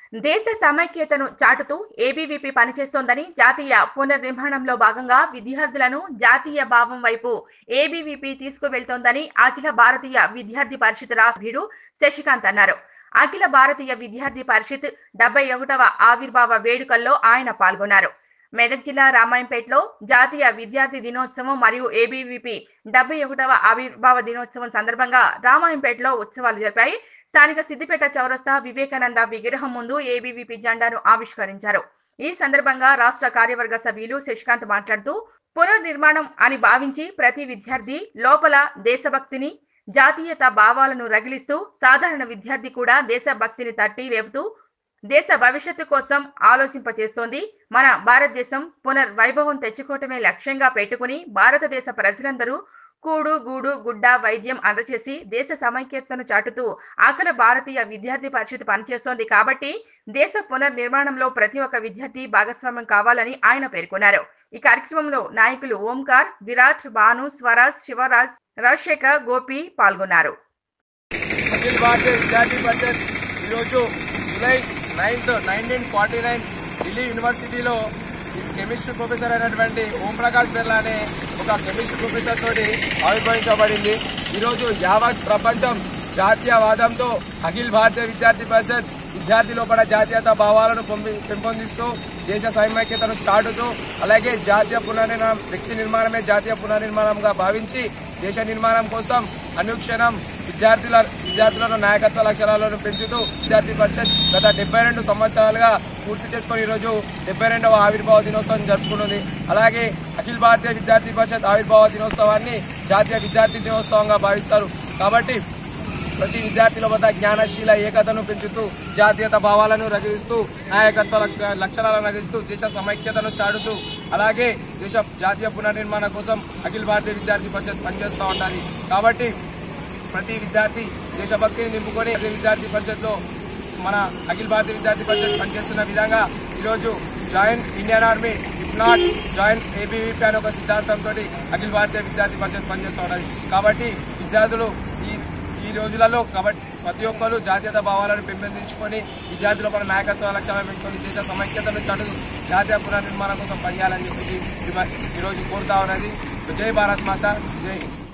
దేశ సమైక్యతను చాటుతూ ఏబీవీపీ పనిచేస్తోందని జాతీయ పునర్నిర్మాణంలో భాగంగా విద్యార్థులను జాతీయ భావం వైపు ఏబీవీపీ తీసుకువెళ్తోందని అఖిల భారతీయ విద్యార్థి పరిషత్ రాష్ట్రీయుడు శశికాంత్ అన్నారు అఖిల భారతీయ విద్యార్థి పరిషత్ డెబ్బై ఒకటవ ఆవిర్భావ వేడుకల్లో ఆయన పాల్గొన్నారు మెదక్ జిల్లా రామాయంపేటలో జాతీయ విద్యార్థి దినోత్సవం మరియు ఏబీవీపీ డెబ్బై ఒకటవ ఆవిర్భావ దినోత్సవం సందర్భంగా రామాయంపేటలో ఉత్సవాలు జరిపాయి స్థానిక సిద్దిపేట చౌరస్తా వివేకానంద విగ్రహం ముందు ఏబీవీపీ జెండాను ఆవిష్కరించారు ఈ సందర్భంగా రాష్ట్ర కార్యవర్గ సభ్యులు శశికాంత్ మాట్లాడుతూ పునర్నిర్మాణం అని భావించి ప్రతి విద్యార్థి లోపల దేశభక్తిని జాతీయత భావాలను రగిలిస్తూ సాధారణ విద్యార్థి కూడా దేశభక్తిని తట్టి లేపుతూ దేశ భవిష్యత్తు కోసం ఆలోచింపచేస్తోంది మన భారతదేశం పునర్వైభవం తెచ్చుకోవటమే లక్ష్యంగా పెట్టుకుని భారతదేశ ప్రజలందరూ కూడు గూడు గుడ్డ వైద్యం అందచేసి దేశ సమైక్యతను చాటుతూ అఖిల భారతీయ విద్యార్థి పరిషత్ పనిచేస్తోంది కాబట్టి దేశ పునర్నిర్మాణంలో ప్రతి ఒక్క విద్యార్థి భాగస్వామ్యం కావాలని ఆయన పేర్కొన్నారు ఈ కార్యక్రమంలో నాయకులు ఓంకార్ విరాట్ భాను స్వరాజ్ శివరాజ్ రాజశేఖర్ గోపి పాల్గొన్నారు అఖిల భారతీయ విద్యార్థి పరిషత్ ఈరోజు July ninth nineteen forty nine Delhi యూనివర్సిటీలో కెమిస్ట్రీ ప్రొఫెసర్ అయినటువంటి ఓం ప్రకాష్ బిర్లా అనే ఒక కెమిస్ట్రీ ప్రొఫెసర్ తోటి ఆవిర్భవించబడింది ఈరోజు యావత్ ప్రపంచం జాతీయవాదంతో అఖిల భారతీయ విద్యార్థి పరిషత్ విద్యార్థి లోపల జాతీయత భావాలను పొంది- పెంపొందిస్తూ దేశ సమైక్యతను చాటుతూ అలాగే జాతీయ పునర్నిర్మాణం వ్యక్తి నిర్మాణమే జాతీయ పునర్నిర్మాణంగా భావించి దేశ నిర్మాణం కోసం అనుక్షణం విద్యార్థుల విద్యార్థులను నాయకత్వ లక్షణాలను పెంచుతూ విద్యార్థి పరిషత్ గత డెబ్బై రెండు సంవత్సరాలుగా పూర్తి చేసుకొని ఈరోజు డెబ్బై రెండవ ఆవిర్భావ దినోత్సవం జరుపుకున్నది అలాగే అఖిల భారతీయ విద్యార్థి పరిషత్ ఆవిర్భావ దినోత్సవాన్ని జాతీయ విద్యార్థి దినోత్సవంగా భావిస్తారు కాబట్టి ప్రతి విద్యార్థుల వద్ద జ్ఞానశీల ఏకతను పెంచుతూ జాతీయత భావాలను రగిలిస్తూ నాయకత్వ లక్ష- లక్షణాలను రగిస్తూ దేశ సమైక్యతను చాటుతూ అలాగే దేశ జాతీయ పునర్నిర్మాణం కోసం అఖిల భారతీయ విద్యార్థి పరిషత్ పనిచేస్తూ ఉండాలి కాబట్టి ప్రతి విద్యార్థి దేశభక్తిని నింపుకొని ప్రతి విద్యార్థి పరిషత్లో మన అఖిల భారతీయ విద్యార్థి పరిషత్ పనిచేస్తున్న విధంగా ఈరోజు join Indian army if not join ABVP అనే ఒక సిద్ధాంతంతో అఖిల భారతీయ విద్యార్థి పరిషత్ పనిచేస్తూ ఉన్నది కాబట్టి విద్యార్థులు ఈ ఈ రోజులలో కాబట్టి ప్రతి ఒక్కరు జాతీయత భావాలను పెంపొందించుకొని విద్యార్థుల మన నాయకత్వ లక్ష్యాలను పెంచుకొని దేశ సమైక్యతను చాటు జాతీయ పునర్నిర్మాణం కోసం పనిచేయాలని చెప్పేసి ఈ- ఈరోజు కోరుతా ఉన్నది జై భారత్ మాత జై హింద్